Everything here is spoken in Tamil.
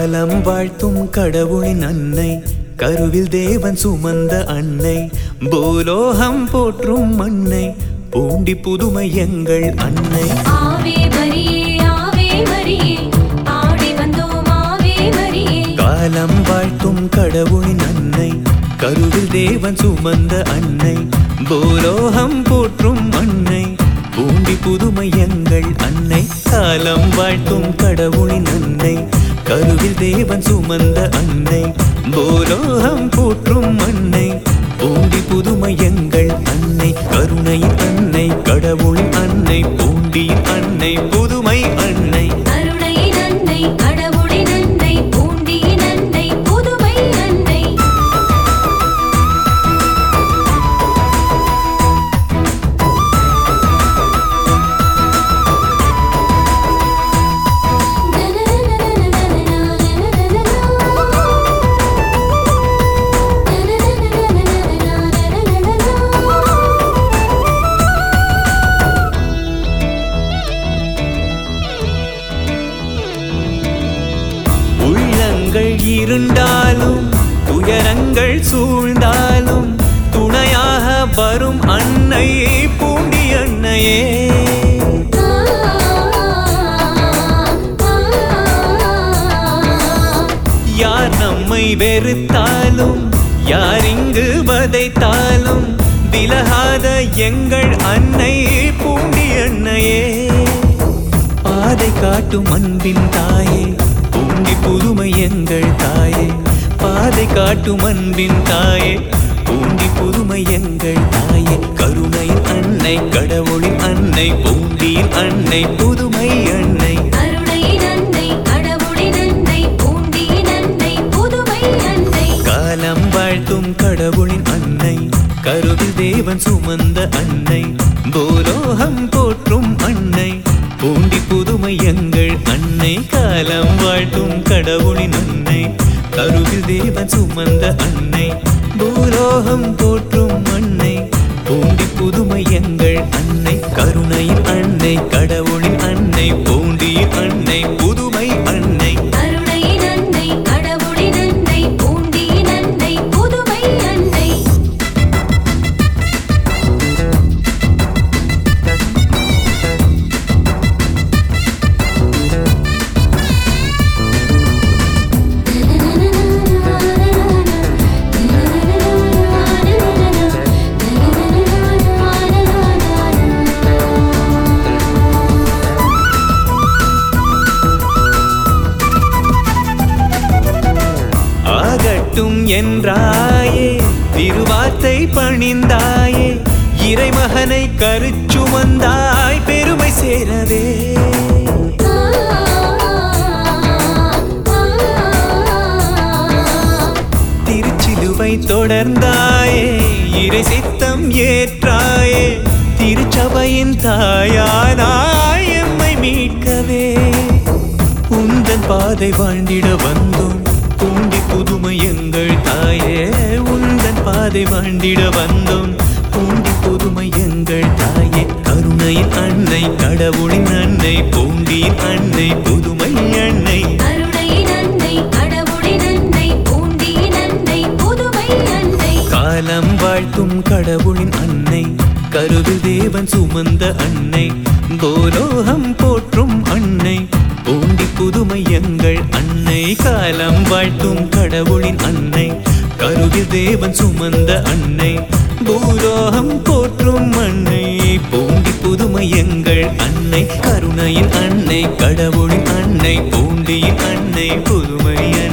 காலம் வாழ்த்தும் கடவுளின் அன்னை கருவில் தேவன் சுமந்த அன்னை பூலோகம் போற்றும் அன்னை பூண்டி புதுமை எங்கள் அன்னை ஆவே மரியே ஆவே மரியே ஆடி வந்தோம் ஆவே மரியே காலம் வாழ்த்தும் கடவுளின் அன்னை கருவில் தேவன் சுமந்த அன்னை பூலோகம் போற்றும் அன்னை பூண்டி புதுமை எங்கள் அன்னை காலம் வாழ்த்தும் கடவுளின் அன்னை கருவில் தேவன் சுமந்த அன்னை பூலோகம் போற்றும் அன்னை பூண்டி புதுமை எங்கள் அன்னை கருணையின் அன்னை கடவுளின் அன்னை பூண்டியின் அன்னை புதுமை அன்னை கருணையின் அன்னை கடவுளின் அன்னை பூண்டியின் அன்னை புதுமை அன்னை உள்ளங்கள் இருண்டாலும் துயரங்கள் சூழ்ந்தாலும் துணையாக வரும் அன்னையே பூண்டி அன்னையே யார் நம்மை வெறுத்தாலும் யார் இங்கு வதைத்தாலும் விலகாத எங்கள் அன்னை பூண்டி அன்னையே பாதை காட்டும் அன்பின் தாயே பூண்டி புதுமை எங்கள் தாயே பாதை காட்டும் அன்பின் தாயே பூண்டி புதுமை எங்கள் தாயே கருணையின் அன்னை கடவுளின் அன்னை பூண்டியின் அன்னை புதுமை அன்னை கருணையின் அன்னை கடவுளின் அன்னை பூண்டியின் அன்னை புதுமை அன்னை காலம் வாழ்த்தும் கடவுளின் அன்னை கருவில் தேவன் சுமந்த அன்னை பூலோகம் போற்றும் அன்னை பூண்டி புதுமை எங்கள் அன்னை காலம் வாழ்த்தும் கடவுளின் அன்னை கருவில் தேவன் சுமந்த அன்னை பூலோகம் போற்றும் அன்னை பூண்டி புதுமை எங்கள் அன்னை கருணையின் அன்னை கடவுளின் அன்னை பூண்டியின் அன்னை புதுமை அன்னை கருணையின் அன்னை கடவுளின் அன்னை பூண்டியின் அன்னை புதுமை அன்னை ஆகட்டும் என்றாயே திருவார்த்தை பணிந்தாயே இறைமகனை கருச்சுமந்தாய் பெருமை சேரவே திருச்சிலுவை தொடர்ந்தாயே இறை சித்தம் ஏற்றாயே திருச்சபையின் தாயானாய் எம்மை மீட்கவே உந்தன் பாதை வாழ்ந்திட வந்தோம் பூண்டி புதுமை எங்கள் தாயே உந்தன் பாதை வாழ்ந்திட வந்தோம் பூண்டி புதுமை எங்கள் தாயே கருணையின் அன்னை கடவுளின் அன்னை பூண்டியின் அன்னை புதுமை அன்னை கருணையின் அன்னை கடவுளின் அன்னை பூண்டியின் அன்னை புதுமை அன்னை காலம் வாழ்த்தும் கடவுளின் அன்னை கருவில் தேவன் சுமந்த அன்னை கோலோகம் போற்றும் அன்னை பூண்டி புதுமை எங்கள் அன்னை காலம் வாழ்த்தும் கடவுளின் அன்னை கருவில் தேவன் சுமந்த அன்னை பூலோகம் போற்றும் அன்னை பூண்டி புதுமை எங்கள் அன்னை கருணையின் அன்னை கடவுளின் அன்னை பூண்டியின் அன்னை புதுமை அன்னை